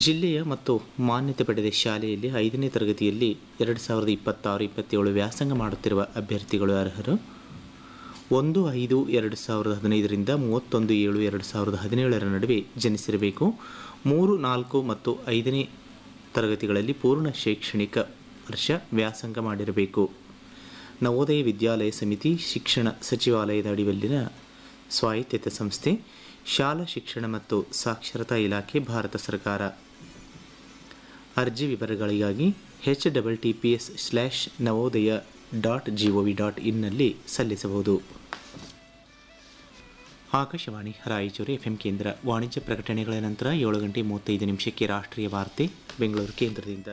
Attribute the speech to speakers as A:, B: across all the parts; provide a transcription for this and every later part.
A: ಜಿಲ್ಲೆಯ ಮತ್ತು ಮಾನ್ಯತೆ ಪಡೆದ ಶಾಲೆಯಲ್ಲಿ ಐದನೇ ತರಗತಿಯಲ್ಲಿ ಎರಡು ಸಾವಿರದ ಇಪ್ಪತ್ತಾರು ಇಪ್ಪತ್ತೇಳು ವ್ಯಾಸಂಗ ಮಾಡುತ್ತಿರುವ ಅಭ್ಯರ್ಥಿಗಳು ಅರ್ಹರು ಒಂದು ಐದು ಎರಡು ಸಾವಿರದ ಹದಿನೈದರಿಂದ ಮೂವತ್ತೊಂದು ಏಳು ಎರಡು ಸಾವಿರದ ಹದಿನೇಳರ ನಡುವೆ ಜನಿಸಿರಬೇಕು ಮೂರು ನಾಲ್ಕು ಮತ್ತು ಐದನೇ ತರಗತಿಗಳಲ್ಲಿ ಪೂರ್ಣ ಶೈಕ್ಷಣಿಕ ವರ್ಷ ವ್ಯಾಸಂಗ ಮಾಡಿರಬೇಕು ನವೋದಯ ವಿದ್ಯಾಲಯ ಸಮಿತಿ ಶಿಕ್ಷಣ ಸಚಿವಾಲಯದ ಅಡಿಯಲ್ಲಿನ ಸ್ವಾಯತ್ತತೆ ಸಂಸ್ಥೆ ಶಾಲಾ ಶಿಕ್ಷಣ ಮತ್ತು ಸಾಕ್ಷರತಾ ಇಲಾಖೆ ಭಾರತ ಸರ್ಕಾರ ಅರ್ಜಿ ವಿವರಗಳಿಗಾಗಿ H double T P S slash Navodaya dot G O V dot ಇನ್ನಲ್ಲಿ ಸಲ್ಲಿಸಬಹುದು ಆಕಾಶವಾಣಿ ರಾಯಚೂರು ಎಫ್ ಎಂ ಕೇಂದ್ರ ವಾಣಿಜ್ಯ ಪ್ರಕಟಣೆಗಳ ನಂತರ ಏಳು ಗಂಟೆ ಮೂವತ್ತೈದು ನಿಮಿಷಕ್ಕೆ ರಾಷ್ಟ್ರೀಯ ವಾರ್ತೆ ಬೆಂಗಳೂರು ಕೇಂದ್ರದಿಂದ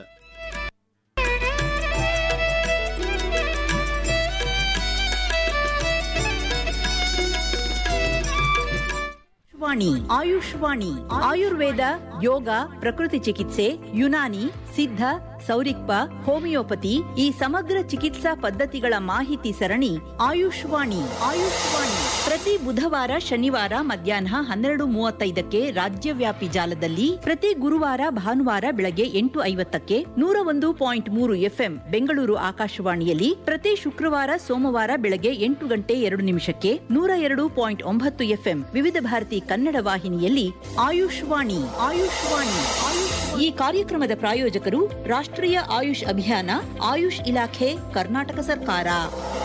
B: ವಾಣಿ ಆಯುಷ್ವಾಣಿ ಆಯುರ್ವೇದ ಯೋಗ ಪ್ರಕೃತಿ ಚಿಕಿತ್ಸೆ ಯುನಾನಿ ಸಿದ್ಧ ಸೌರಿಕ್ಪ ಹೋಮಿಯೋಪತಿ ಈ ಸಮಗ್ರ ಚಿಕಿತ್ಸಾ ಪದ್ಧತಿಗಳ ಮಾಹಿತಿ ಸರಣಿ ಆಯುಷ್ವಾಣಿ ಆಯುಷ್ವಾಣಿ ಪ್ರತಿ ಬುಧವಾರ ಶನಿವಾರ ಮಧ್ಯಾಹ್ನ ಹನ್ನೆರಡು ಮೂವತ್ತೈದಕ್ಕೆ ರಾಜ್ಯವ್ಯಾಪಿ ಜಾಲದಲ್ಲಿ ಪ್ರತಿ ಗುರುವಾರ ಭಾನುವಾರ ಬೆಳಗ್ಗೆ ಎಂಟು ಐವತ್ತಕ್ಕೆ ನೂರ ಒಂದು ಪಾಯಿಂಟ್ ಮೂರು ಎಫ್ಎಂ ಬೆಂಗಳೂರು ಆಕಾಶವಾಣಿಯಲ್ಲಿ ಪ್ರತಿ ಶುಕ್ರವಾರ ಸೋಮವಾರ ಬೆಳಗ್ಗೆ ಎಂಟು ಗಂಟೆ ಎರಡು ನಿಮಿಷಕ್ಕೆ ನೂರ ಎರಡು ಪಾಯಿಂಟ್ ಒಂಬತ್ತು ಎಫ್ಎಂ ವಿವಿಧ ಭಾರತಿ ಕನ್ನಡ ವಾಹಿನಿಯಲ್ಲಿ ಆಯುಷ್ವಾಣಿ ಆಯುಷ್ವಾಣಿ ಆಯುಷ್ ಈ ಕಾರ್ಯಕ್ರಮದ ಪ್ರಾಯೋಜಕರು ರಾಷ್ಟ್ರೀಯ ಆಯುಷ್ ಅಭಿಯಾನ ಆಯುಷ್ ಇಲಾಖೆ ಕರ್ನಾಟಕ ಸರ್ಕಾರ